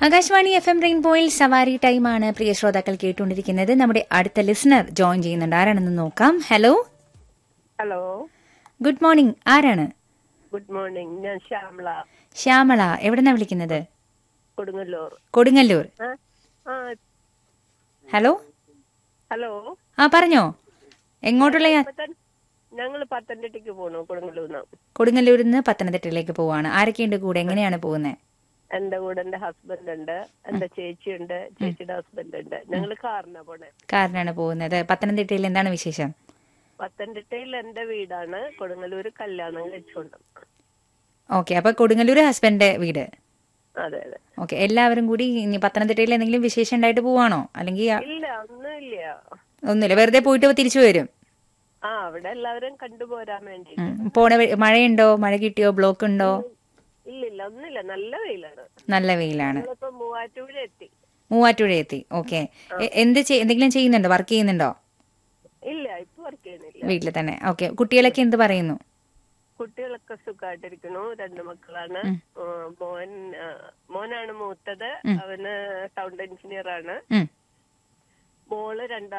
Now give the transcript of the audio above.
Akashvani F M റെയിൻബോയിൽ സവാരി ടൈമാണ് പ്രിയ ശ്രോതാക്കൾ കേട്ടുകൊണ്ടിരിക്കുന്നത് നമ്മുടെ അടുത്ത ലിസണർ ജോയിൻ ചെയ്യുന്നുണ്ട് ആരാണെന്ന് നോക്കാം ഹലോ ഹലോ ഗുഡ് മോർണിംഗ് ആരാണ് ഗുഡ് മോർണിംഗ് ഞാൻ ശ്യാമള ശ്യാമള എവിടെന്നാ വിളിക്കുന്നത് കൊടുങ്ങല്ലൂർ കൊടുങ്ങല്ലൂർ ആ ആ, ഹലോ ഹലോ ആ പറഞ്ഞോ എങ്ങോട്ടുള്ള യാ- ഞങ്ങൾ പത്തനംതിട്ടയ്ക്ക് പോണു കൊടുങ്ങല്ലൂർന്ന് കൊടുങ്ങല്ലൂരിൽ നിന്ന് പത്തനംതിട്ടയിലേക്ക് പോവാണ് ആരൊക്കെയുണ്ട് കൂടെ എങ്ങനെയാണ് പോകുന്നത് എന്റെ കൂടെ എന്റെ ഹസ്ബൻഡ് ഉണ്ട് എന്റെ ചേച്ചിയുണ്ട് ചേച്ചിയുടെ ഹസ്ബൻഡ് ഉണ്ട് ഞങ്ങൾ കാറിനാ പോണേ കാറിനാണ് പോകുന്നത് പത്തനംതിട്ടയിൽ എന്താണ് വിശേഷം പത്തനംതിട്ടയിൽ എന്റെ വീടാണ് കൊടുങ്ങല്ലൂർ കല്യാണം കഴിച്ചുകൊണ്ട് ഓക്കെ അപ്പൊ കൊടുങ്ങല്ലൂർ ഹസ്ബൻഡ് വീട് അതെ അതെ ഓക്കെ എല്ലാവരും കൂടി ഇനി പത്തനംതിട്ടയിൽ എന്തെങ്കിലും വിശേഷം ഉണ്ടായിട്ട് പോവാണോ അല്ലെങ്കിൽ ആ- ഇല്ല ഒന്നുമില്ല ഒന്നുമില്ല വെറുതെ പോയിട്ട് തിരിച്ചു വരും ആ അവിടെ എല്ലാവരും കണ്ടുപോരാൻ വേണ്ടി ഉം. പോണ വഴി- മഴയുണ്ടോ മഴ കിട്ടിയോ ബ്ലോക്ക് ഉണ്ടോ ഇല്ല ഇല്ല ഒന്നുമില്ല നല്ല വെയിലാണ് നല്ല വെയിലാണ് ഞങ്ങളിപ്പോ മൂവാറ്റുപുഴ എത്തി മൂവാറ്റുപുഴ എത്തി ഓക്കെ എന്ത് ചെയ്- എന്തെങ്കിലും ചെയ്യുന്നുണ്ടോ വർക്ക് ചെയ്യുന്നുണ്ടോ ഇല്ല ഇപ്പൊ വർക്ക് ചെയ്യുന്നില്ല വീട്ടിൽ തന്നെ ഓക്കെ കുട്ടികളൊക്കെ എന്ത് പറയുന്നു കുട്ടികളൊക്കെ സുഖമായിട്ടിരിക്കണു രണ്ട് മക്കളാണ് ആ, മോൻ ആ, മോനാണ് മൂത്തത് അവന് സൗണ്ട് എഞ്ചിനീയർ ആണ് ഉം. മോള് രണ്ടാം